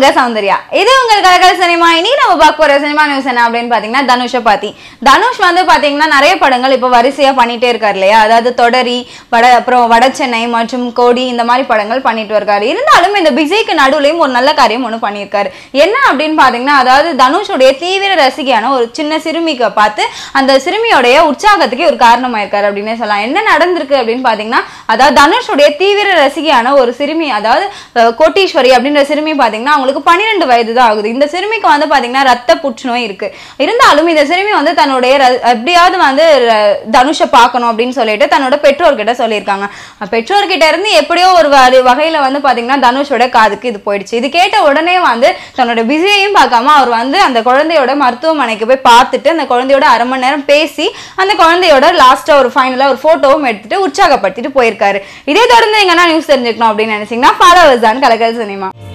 ரேகா சௌந்தர்யா இது உங்கள் கலக்கல் சினிமா இனி நம்ம பார்க்க போற சினிமா நியூஸ் என்ன அப்படின்னு பாத்தீங்கன்னா தனுஷை பாத்தி தனுஷ் வந்து பாத்தீங்கன்னா நிறைய படங்கள் இப்போ வரிசையா பண்ணிட்டே இருக்காரு இல்லையா அதாவது தொடரி வட அப்புறம் வட சென்னை மற்றும் கோடி இந்த மாதிரி படங்கள் பண்ணிட்டு இருக்காரு இருந்தாலும் இந்த பிஸிக்கு நடுவுலையும் ஒரு நல்ல காரியம் ஒன்று பண்ணியிருக்காரு என்ன அப்படின்னு பாத்தீங்கன்னா அதாவது தனுஷுடைய தீவிர ரசிகையான ஒரு சின்ன சிறுமிக்கு பார்த்து அந்த சிறுமியோடைய உற்சாகத்துக்கு ஒரு காரணமாயிருக்காரு அப்படின்னே சொல்லலாம் என்ன நடந்திருக்கு அப்படின்னு பாத்தீங்கன்னா அதாவது தனுஷுடைய தீவிர ரசிகையான ஒரு சிறுமி அதாவது அஹ், கோட்டீஸ்வரி அப்படின்ற சிறுமி பாத்தீங்கன்னா அவங்களுக்கு பன்னிரெண்டு வயது தான் ஆகுது இந்த சிறுமிக்கு வந்து பாத்தீங்கன்னா ரத்த புற்றுநோய் இருக்கு இருந்தாலும் இந்த சிறுமி வந்து தன்னுடைய ர- எப்படியாவது வந்து ர- தனுஷை பார்க்கணும் அப்படின்னு சொல்லிட்டு தன்னோட பெற்றோர்கிட்ட சொல்லியிருக்காங்க அஹ் பெற்றோர்கிட்ட இருந்து எப்படியோ ஒரு வ- வகையில வந்து பாத்தீங்கன்னா தனுஷோட காதுக்கு இது போயிடுச்சு இது கேட்ட உடனே வந்து தன்னோட பிஸியையும் பார்க்காம அவர் வந்து அந்த குழந்தையோட மருத்துவமனைக்கு போய் பார்த்துட்டு அந்த குழந்தையோட அரை மணி நேரம் பேசி அந்த குழந்தையோட லாஸ்டா ஒரு ஃபைனலா ஒரு போட்டோவும் எடுத்துட்டு உற்சாகப்படுத்திட்டு போயிருக்காரு இதே தொடர்ந்து எங்கன்னா நியூஸ் தெரிஞ்சுக்கணும் அப்படின்னு நினைச்சீங்கன்னா ஃபாலோவர்ஸ் தான் கலக்கல் சினிமா